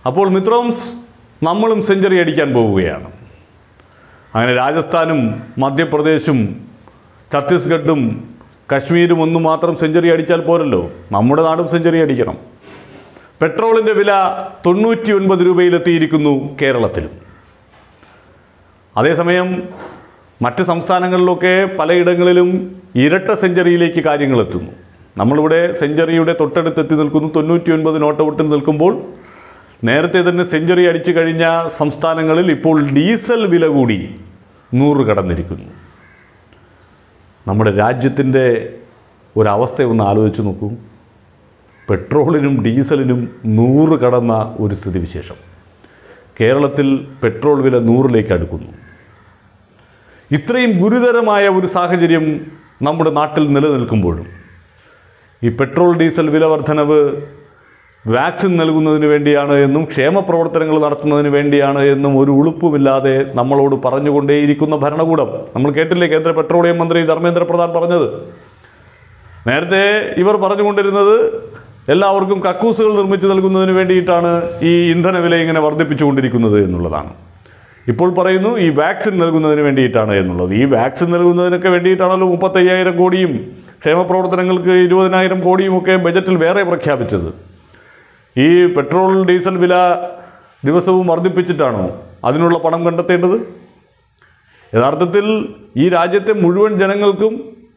അപ്പോൾ മിത്രോംസ് നമ്മളും സെഞ്ചുറി അടിക്കാൻ പോവുകയാണ് അങ്ങനെ രാജസ്ഥാനും മധ്യപ്രദേശും ഛത്തീസ്ഗഡും കശ്മീരും ഒന്നും മാത്രം സെഞ്ചുറി അടിച്ചാൽ പോരല്ലോ നമ്മുടെ നാടും സെഞ്ചുറി അടിക്കണം പെട്രോളിൻ്റെ വില തൊണ്ണൂറ്റി ഒൻപത് രൂപയിലെത്തിയിരിക്കുന്നു കേരളത്തിലും അതേസമയം മറ്റ് സംസ്ഥാനങ്ങളിലൊക്കെ പലയിടങ്ങളിലും ഇരട്ട സെഞ്ചുറിയിലേക്ക് കാര്യങ്ങൾ എത്തുന്നു നമ്മളിവിടെ സെഞ്ചുറിയുടെ തൊട്ടടുത്തെത്തി നിൽക്കുന്നു തൊണ്ണൂറ്റി ഒൻപത് നോട്ട് ഔട്ടിൽ നിൽക്കുമ്പോൾ നേരത്തെ തന്നെ സെഞ്ചുറി അടിച്ചു കഴിഞ്ഞ സംസ്ഥാനങ്ങളിൽ ഇപ്പോൾ ഡീസൽ വില കൂടി നൂറ് കടന്നിരിക്കുന്നു നമ്മുടെ രാജ്യത്തിൻ്റെ ഒരവസ്ഥ ഒന്ന് ആലോചിച്ച് നോക്കൂ പെട്രോളിനും ഡീസലിനും നൂറ് കടന്ന ഒരു സ്ഥിതിവിശേഷം കേരളത്തിൽ പെട്രോൾ വില നൂറിലേക്ക് അടുക്കുന്നു ഇത്രയും ഗുരുതരമായ ഒരു സാഹചര്യം നമ്മുടെ നാട്ടിൽ നിലനിൽക്കുമ്പോഴും ഈ പെട്രോൾ ഡീസൽ വില വർധനവ് വാക്സിൻ നൽകുന്നതിന് വേണ്ടിയാണ് എന്നും ക്ഷേമ പ്രവർത്തനങ്ങൾ നടത്തുന്നതിന് വേണ്ടിയാണ് എന്നും ഒരു ഉളുപ്പുമില്ലാതെ നമ്മളോട് പറഞ്ഞുകൊണ്ടേയിരിക്കുന്ന ഭരണകൂടം നമ്മൾ കേട്ടില്ലേ കേന്ദ്ര പെട്രോളിയം മന്ത്രി ധർമ്മേന്ദ്ര പ്രധാൻ പറഞ്ഞത് നേരത്തെ ഇവർ പറഞ്ഞുകൊണ്ടിരുന്നത് എല്ലാവർക്കും കക്കൂസുകൾ നിർമ്മിച്ചു നൽകുന്നതിന് വേണ്ടിയിട്ടാണ് ഈ ഇന്ധന വില ഇങ്ങനെ വർദ്ധിപ്പിച്ചുകൊണ്ടിരിക്കുന്നത് എന്നുള്ളതാണ് ഇപ്പോൾ പറയുന്നു ഈ വാക്സിൻ നൽകുന്നതിന് വേണ്ടിയിട്ടാണ് എന്നുള്ളത് ഈ വാക്സിൻ നൽകുന്നതിനൊക്കെ വേണ്ടിയിട്ടാണല്ലോ മുപ്പത്തയ്യായിരം കോടിയും ക്ഷേമ പ്രവർത്തനങ്ങൾക്ക് ഇരുപതിനായിരം കോടിയും ഒക്കെ ബജറ്റിൽ വേറെ പ്രഖ്യാപിച്ചത് ഈ പെട്രോൾ ഡീസൽ വില ദിവസവും വർദ്ധിപ്പിച്ചിട്ടാണോ അതിനുള്ള പണം കണ്ടെത്തേണ്ടത് യഥാർത്ഥത്തിൽ ഈ രാജ്യത്തെ മുഴുവൻ ജനങ്ങൾക്കും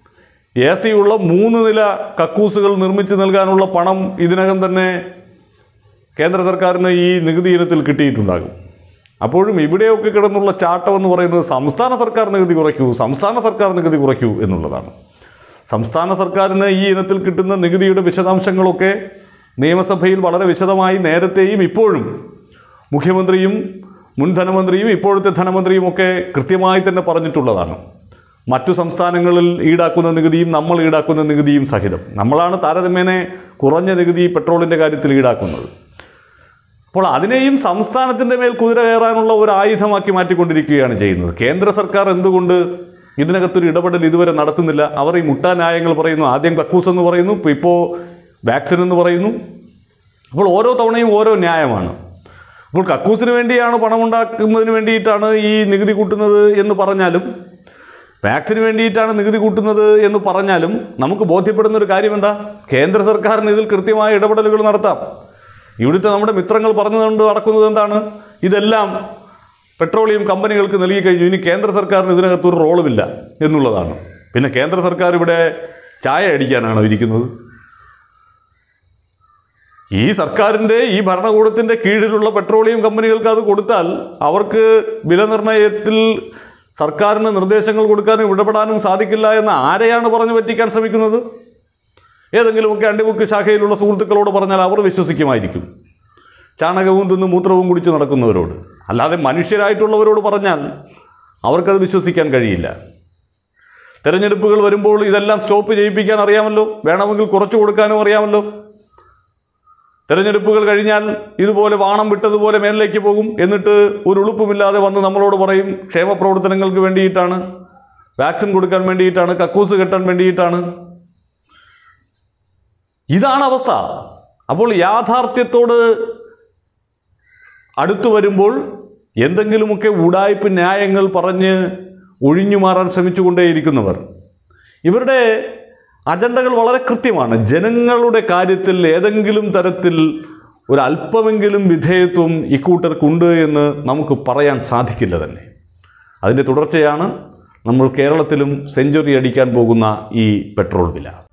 എ സി ഉള്ള മൂന്ന് നില കക്കൂസുകൾ നിർമ്മിച്ചു നൽകാനുള്ള പണം ഇതിനകം തന്നെ കേന്ദ്ര സർക്കാരിന് ഈ നികുതി ഇനത്തിൽ കിട്ടിയിട്ടുണ്ടാകും അപ്പോഴും ഇവിടെയൊക്കെ കിടന്നുള്ള ചാട്ടം എന്ന് പറയുന്നത് സംസ്ഥാന സർക്കാർ നികുതി കുറയ്ക്കൂ സംസ്ഥാന സർക്കാർ നികുതി കുറയ്ക്കൂ എന്നുള്ളതാണ് സംസ്ഥാന സർക്കാരിന് ഈ ഇനത്തിൽ കിട്ടുന്ന നികുതിയുടെ വിശദാംശങ്ങളൊക്കെ നിയമസഭയിൽ വളരെ വിശദമായി നേരത്തെയും ഇപ്പോഴും മുഖ്യമന്ത്രിയും മുൻ ധനമന്ത്രിയും ഇപ്പോഴത്തെ ധനമന്ത്രിയും ഒക്കെ കൃത്യമായി തന്നെ പറഞ്ഞിട്ടുള്ളതാണ് മറ്റു സംസ്ഥാനങ്ങളിൽ ഈടാക്കുന്ന നികുതിയും നമ്മൾ ഈടാക്കുന്ന നികുതിയും സഹിതം നമ്മളാണ് താരതമ്യേന കുറഞ്ഞ നികുതി പെട്രോളിൻ്റെ കാര്യത്തിൽ ഈടാക്കുന്നത് അപ്പോൾ അതിനെയും സംസ്ഥാനത്തിൻ്റെ മേൽ കുതിര കയറാനുള്ള ഒരു ആയുധമാക്കി മാറ്റിക്കൊണ്ടിരിക്കുകയാണ് ചെയ്യുന്നത് കേന്ദ്ര സർക്കാർ എന്തുകൊണ്ട് ഇതിനകത്തൊരു ഇടപെടൽ ഇതുവരെ നടത്തുന്നില്ല അവർ ഈ മുട്ടാ ന്യായങ്ങൾ പറയുന്നു ആദ്യം കക്കൂസ് എന്ന് പറയുന്നു ഇപ്പോൾ ഇപ്പോൾ വാക്സിൻ എന്ന് പറയുന്നു അപ്പോൾ ഓരോ തവണയും ഓരോ ന്യായമാണ് അപ്പോൾ കക്കൂസിന് വേണ്ടിയാണ് പണമുണ്ടാക്കുന്നതിന് വേണ്ടിയിട്ടാണ് ഈ നികുതി കൂട്ടുന്നത് എന്ന് പറഞ്ഞാലും വാക്സിന് വേണ്ടിയിട്ടാണ് നികുതി കൂട്ടുന്നത് എന്ന് പറഞ്ഞാലും നമുക്ക് ബോധ്യപ്പെടുന്ന ഒരു കാര്യം എന്താ കേന്ദ്ര സർക്കാരിന് ഇതിൽ കൃത്യമായ ഇടപെടലുകൾ നടത്താം ഇവിടുത്തെ നമ്മുടെ മിത്രങ്ങൾ പറഞ്ഞുകൊണ്ട് നടക്കുന്നത് എന്താണ് ഇതെല്ലാം പെട്രോളിയം കമ്പനികൾക്ക് നൽകി കഴിഞ്ഞു ഇനി കേന്ദ്ര സർക്കാരിന് ഇതിനകത്ത് ഒരു റോളുമില്ല എന്നുള്ളതാണ് പിന്നെ കേന്ദ്ര സർക്കാർ ഇവിടെ ചായ അടിക്കാനാണോ ഇരിക്കുന്നത് ഈ സർക്കാരിൻ്റെ ഈ ഭരണകൂടത്തിൻ്റെ കീഴിലുള്ള പെട്രോളിയം കമ്പനികൾക്ക് അത് കൊടുത്താൽ അവർക്ക് വില നിർണ്ണയത്തിൽ സർക്കാരിന് നിർദ്ദേശങ്ങൾ കൊടുക്കാനും ഇടപെടാനും സാധിക്കില്ല എന്ന് ആരെയാണ് പറഞ്ഞു പറ്റിക്കാൻ ശ്രമിക്കുന്നത് ഏതെങ്കിലുമൊക്കെ അണ്ടിമുക്ക് ശാഖയിലുള്ള സുഹൃത്തുക്കളോട് പറഞ്ഞാൽ അവർ വിശ്വസിക്കുമായിരിക്കും ചാണകവും തിന്ന് മൂത്രവും കുടിച്ച് നടക്കുന്നവരോട് അല്ലാതെ മനുഷ്യരായിട്ടുള്ളവരോട് പറഞ്ഞാൽ അവർക്കത് വിശ്വസിക്കാൻ കഴിയില്ല തെരഞ്ഞെടുപ്പുകൾ വരുമ്പോൾ ഇതെല്ലാം സ്റ്റോപ്പ് ചെയ്യിപ്പിക്കാൻ അറിയാമല്ലോ വേണമെങ്കിൽ കുറച്ചു കൊടുക്കാനും അറിയാമല്ലോ തെരഞ്ഞെടുപ്പുകൾ കഴിഞ്ഞാൽ ഇതുപോലെ വാണം വിട്ടതുപോലെ മേലിലേക്ക് പോകും എന്നിട്ട് ഒരു ഉളുപ്പുമില്ലാതെ വന്ന് നമ്മളോട് പറയും ക്ഷേമ പ്രവർത്തനങ്ങൾക്ക് വേണ്ടിയിട്ടാണ് വാക്സിൻ കൊടുക്കാൻ വേണ്ടിയിട്ടാണ് കക്കൂസ് കെട്ടാൻ വേണ്ടിയിട്ടാണ് ഇതാണ് അവസ്ഥ അപ്പോൾ യാഥാർത്ഥ്യത്തോട് അടുത്തു വരുമ്പോൾ എന്തെങ്കിലുമൊക്കെ ഉടായ്പ് ന്യായങ്ങൾ പറഞ്ഞ് ഒഴിഞ്ഞു മാറാൻ ശ്രമിച്ചുകൊണ്ടേയിരിക്കുന്നവർ ഇവരുടെ അജണ്ടകൾ വളരെ കൃത്യമാണ് ജനങ്ങളുടെ കാര്യത്തിൽ ഏതെങ്കിലും തരത്തിൽ ഒരല്പമെങ്കിലും വിധേയത്വം ഇക്കൂട്ടർക്കുണ്ട് എന്ന് നമുക്ക് പറയാൻ സാധിക്കില്ല തന്നെ അതിൻ്റെ തുടർച്ചയാണ് നമ്മൾ കേരളത്തിലും സെഞ്ചുറി അടിക്കാൻ പോകുന്ന ഈ പെട്രോൾ വില